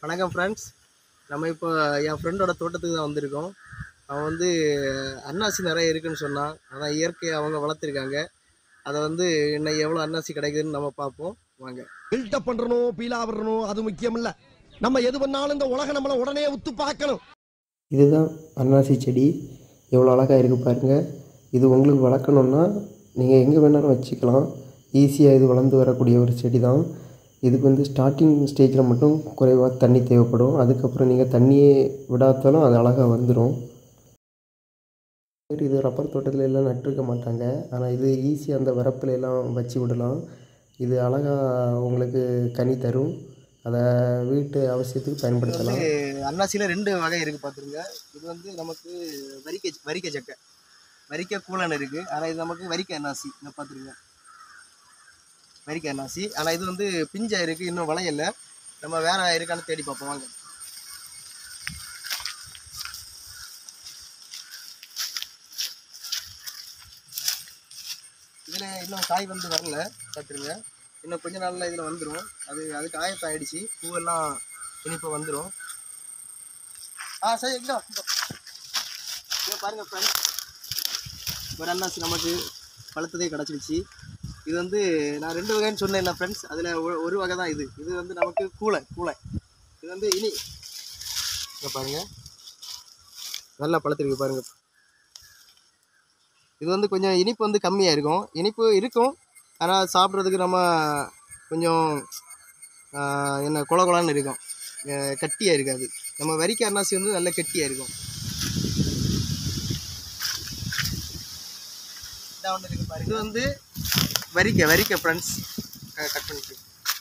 வணக்கம் ஃப்ரெண்ட்ஸ் நம்ம இப்போ என் ஃப்ரெண்டோட தோட்டத்துக்கு தான் வந்திருக்கோம் அவன் வந்து அன்னாசி நிறைய இருக்குன்னு சொன்னான் அதான் இயற்கையை அவங்க வளர்த்துருக்காங்க அதை வந்து இன்னும் எவ்வளோ அன்னாசி கிடைக்குதுன்னு நம்ம பார்ப்போம் வாங்க பில்டப் பண்றணும் பீலா வரணும் அது முக்கியம் இல்ல நம்ம எது பண்ணாலும் இந்த உலகம் நம்மள உடனே உத்து பார்க்கணும் இதுதான் அன்னாசி செடி எவ்வளோ அழகாக இருக்குது பாருங்கள் இது உங்களுக்கு வளர்க்கணுன்னா நீங்கள் எங்கே வேணாலும் வச்சுக்கலாம் ஈஸியாக இது வளர்ந்து வரக்கூடிய ஒரு செடி தான் இதுக்கு வந்து ஸ்டார்டிங் ஸ்டேஜில் மட்டும் குறைவாக தண்ணி தேவைப்படும் அதுக்கப்புறம் நீங்கள் தண்ணியே விடாத்தாலும் அது அழகாக வந்துடும் இது ரப்பர் தோட்டத்தில் எல்லாம் நட்டிருக்க மாட்டாங்க ஆனால் இது ஈஸியாக அந்த வரப்புல எல்லாம் வச்சு விடலாம் இது அழகாக உங்களுக்கு கனி தரும் அதை வீட்டு அவசியத்துக்கு இது பயன்படுத்தலாம் வந்து அன்னாசியில் ரெண்டு வகை இருக்குது பார்த்துருங்க இது வந்து நமக்கு வரிக்கை வரிக்கை சக்கை வரிக்கை கூலன் இருக்குது ஆனால் இது நமக்கு வரிக்கை அன்னாசி இதை பார்த்துருங்க வரிக்கை அன்னாசி ஆனால் இது வந்து பிஞ்சா இருக்குது இன்னும் வளையல நம்ம வேற இருக்கான்னு தேடி பார்ப்போம் வாங்க இதில் இன்னும் காய் வந்து வரல பார்த்துருங்க இன்னும் கொஞ்ச நாளில் இதில் வந்துடும் அது அதுக்கு ஆயத்தம் ஆயிடுச்சு பூவெல்லாம் இனிப்பு வந்துடும் ஆ சரி இங்கே இங்கே பாருங்கள் ஃப்ரெண்ட்ஸ் ஒரு அன்னாசி நமக்கு பழுத்ததே கிடச்சிருச்சு இது வந்து நான் ரெண்டு வகைன்னு சொன்னேன்ல ஃப்ரெண்ட்ஸ் அதில் ஒரு வகை தான் இது இது வந்து நமக்கு கூளை கூளை இது வந்து இனி இங்கே பாருங்க நல்லா பழுத்திருக்கு பாருங்க இது வந்து கொஞ்சம் இனிப்பு வந்து கம்மியாக இருக்கும் இனிப்பு இருக்கும் ஆனால் சாப்பிட்றதுக்கு நம்ம கொஞ்சம் ஆஹ், என்ன குல குலான்னு இருக்கும் அஹ், கட்டியாக இருக்காது நம்ம வரிக்க அன்னாசி வந்து நல்ல கெட்டியாக இருக்கும் இதா ஒண்ணு இருக்கு பாருங்க. இது வந்து வரிக்க வரிக்க ஃப்ரெண்ட்ஸ் கட் பண்ணிட்டு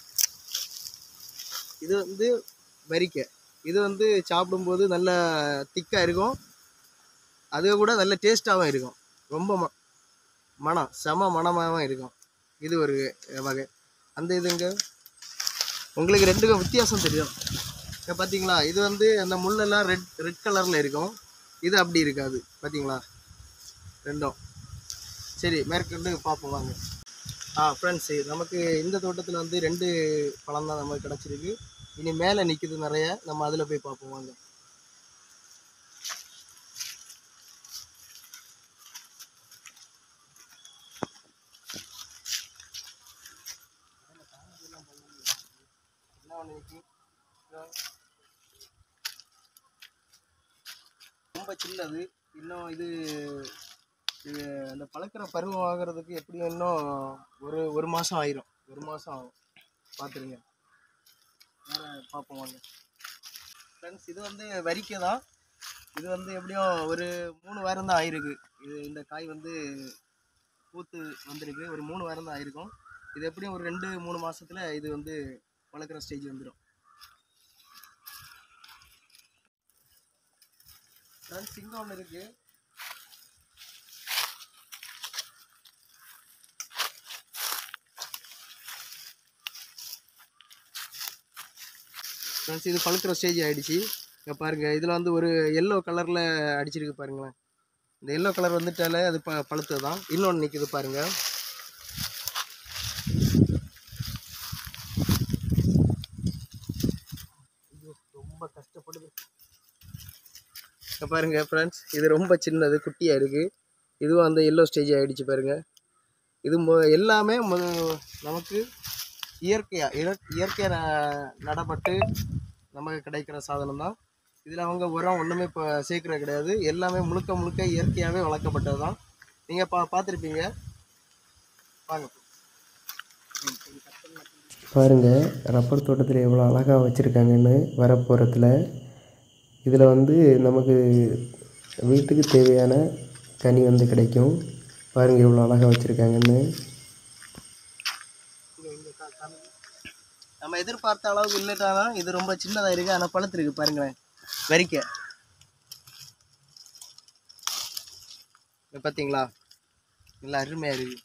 இது வந்து வரிக்க இது வந்து சாப்பிடும்போது நல்ல திக்காக இருக்கும் அது கூட நல்ல டேஸ்ட்டாகவும் இருக்கும் ரொம்ப ம மனம் செம மணமாகவும் இருக்கும் இது ஒரு வகை அந்த இதுங்க உங்களுக்கு ரெண்டுக்கும் வித்தியாசம் தெரியும் இப்போ பார்த்தீங்களா இது வந்து அந்த முள்ளெல்லாம் ரெட் ரெட் கலரில் இருக்கும் இது அப்படி இருக்காது பார்த்தீங்களா ரெண்டும் சரி மேற்கொண்டு பார்ப்போம் வாங்க ஆ ஃப்ரெண்ட்ஸ் நமக்கு இந்த தோட்டத்தில் வந்து ரெண்டு பழம் தான் நமக்கு கிடச்சிருக்கு இனி மேலே நிற்கிது நிறைய நம்ம அதில் போய் பார்ப்போம் வாங்க என்ன ஒன்று நிற்கி ரொம்ப சின்னது இன்னும் இது இது அந்த பழக்கிற பருவம் ஆகிறதுக்கு எப்படியும் இன்னும் ஒரு ஒரு மாதம் ஆயிரும் ஒரு மாதம் ஆகும் பார்த்துருங்க வேறு பார்ப்போம் வாங்க ஃப்ரெண்ட்ஸ் இது வந்து வரிக்கை தான் இது வந்து எப்படியும் ஒரு மூணு வாரம் தான் ஆயிருக்கு இது இந்த காய் வந்து பூத்து வந்திருக்கு ஒரு மூணு வாரம் தான் ஆயிருக்கும் இது எப்படியும் ஒரு ரெண்டு மூணு மாசத்துல இது வந்து வளர்க்குற ஸ்டேஜ் வந்துடும் ஃப்ரெண்ட்ஸ் இங்கே ஒன்று இருக்குது ஃப்ரெண்ட்ஸ் இது பழுக்கிற ஸ்டேஜ் ஆயிடுச்சு இங்கே பாருங்கள் இதில் வந்து ஒரு எல்லோ கலரில் அடிச்சிருக்கு பாருங்களேன் இந்த எல்லோ கலர் வந்துட்டாலே அது ப பழுத்தது தான் இன்னொன்று நிற்குது பாருங்கள் ஐயோ, ரொம்ப கஷ்டப்படுது இங்க பாருங்க ஃப்ரெண்ட்ஸ் இது ரொம்ப சின்னது குட்டியாக இருக்குது இதுவும் அந்த எல்லோ ஸ்டேஜ் ஆகிடுச்சு பாருங்க இது மொ எல்லாமே மொ நமக்கு இயற்கையாக இயற்கையாக ந- நடப்பட்டு நமக்கு கிடைக்கிற சாதனம் தான் இதில் அவங்க உரம் ஒன்றுமே இப்போ சேர்க்குறது கிடையாது எல்லாமே முழுக்க முழுக்க இயற்கையாகவே வளர்க்கப்பட்டது தான் நீங்கள் பா பார்த்துருப்பீங்க வாங்க பாருங்கள் ரப்பர் தோட்டத்தில் எவ்வளோ அழகாக வச்சுருக்காங்கன்னு வரப்போகிறத்தில் இதில் வந்து நமக்கு வீட்டுக்கு தேவையான கனி வந்து கிடைக்கும் பாருங்கள் எவ்வளோ அழகாக வச்சுருக்காங்கன்னு நம்ம எதிர்பார்த்த அளவுக்கு இல்லட்டாலும் இது ரொம்ப சின்னதாக இருக்குது ஆனால் பழுத்திருக்கு பாருங்களேன் வரிக்க இது பார்த்தீங்களா நல்லா அருமையாக இருக்கு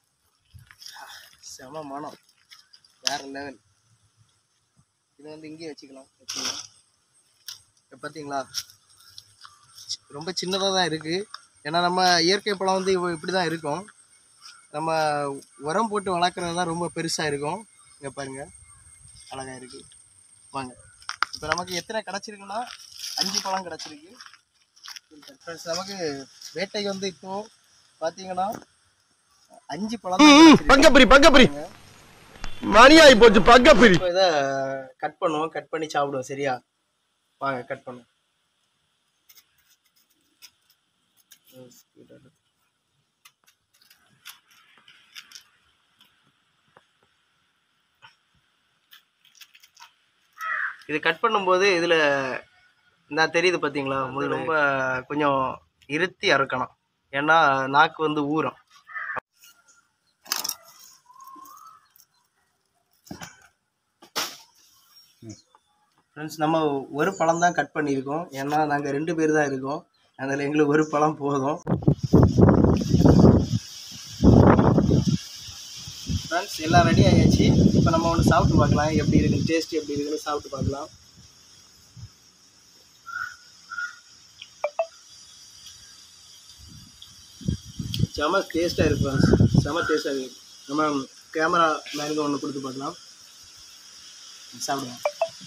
செம மனம் வேற லெவல் இதை வந்து இங்கேயே வச்சுக்கலாம் வச்சுக்கலாம் இப்போ பார்த்தீங்களா சி- ரொம்ப சின்னதாக தான் இருக்குது ஏன்னா நம்ம இயற்கை பழம் வந்து இவ- இப்படி தான் இருக்கும் நம்ம உரம் போட்டு வளர்க்குறது தான் ரொம்ப பெருசாக இருக்கும் இங்கே பாருங்கள் அழகாக இருக்குது வாங்க இப்போ நமக்கு எத்தனை கிடச்சிருக்குன்னா அஞ்சு பழம் கிடச்சிருக்கு ஃப்ரெண்ட்ஸ் நமக்கு வேட்டைக்கு வந்து இப்போ பார்த்தீங்கன்னா அஞ்சு பழம் தான் கிடைச்சிருக்கு. பங்கப்பிரி பங்கப்பிரி மணியாயி போச்சு பங்கப்பிரி இப்போ இதை கட் பண்ணுவோம் கட் பண்ணி சாப்பிடுவோம் சரியா வாங்க கட் பண்ணுவோம் இது கட் பண்ணும்போது இதில் நான் தெரியுது பார்த்தீங்களா முள் ரொம்ப கொஞ்சம் இருத்தி அறுக்கணும் ஏன்னா நாக்கு வந்து ஊறும் ஃப்ரெண்ட்ஸ் நம்ம ஒரு பழம் தான் கட் பண்ணியிருக்கோம் ஏன்னா நாங்கள் ரெண்டு பேர் தான் இருக்கோம் அதில் எங்களுக்கு ஒரு பழம் போதும் ஃப்ரெண்ட்ஸ் எல்லாம் ரெடி ஆயாச்சு இப்போ நம்ம ஒன்று சாப்பிட்டு பார்க்கலாம் எப்படி இருக்குன்னு டேஸ்ட் எப்படி இருக்குன்னு சாப்பிட்டு பார்க்கலாம் செம டேஸ்ட்டாக இருக்கு ஃப்ரெண்ட்ஸ் செம டேஸ்ட்டாக இருக்கு நம்ம கேமரா மேனுக்கு ஒன்று கொடுத்து பார்க்கலாம் சாப்பிடுவோம்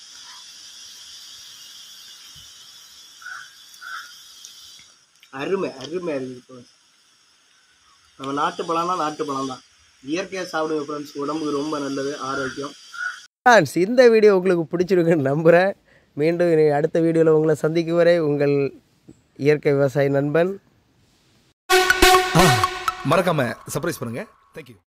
அருமை அருமை இருக்குது ஃப்ரெண்ட்ஸ் நம்ம நாட்டு பழம்னா நாட்டு பழம் தான் இயற்கையாக சாப்பிடுங்க ஃப்ரெண்ட்ஸ் உடம்புக்கு ரொம்ப நல்லது ஆரோக்கியம் ஃப்ரெண்ட்ஸ் இந்த வீடியோ உங்களுக்கு பிடிச்சிருக்குன்னு நம்புகிறேன் மீண்டும் இனி அடுத்த வீடியோவில் உங்களை சந்திக்கும் வரை உங்கள் இயற்கை விவசாய நண்பன் மறக்காம சர்ப்ரைஸ் பண்ணுங்க தேங்க்யூ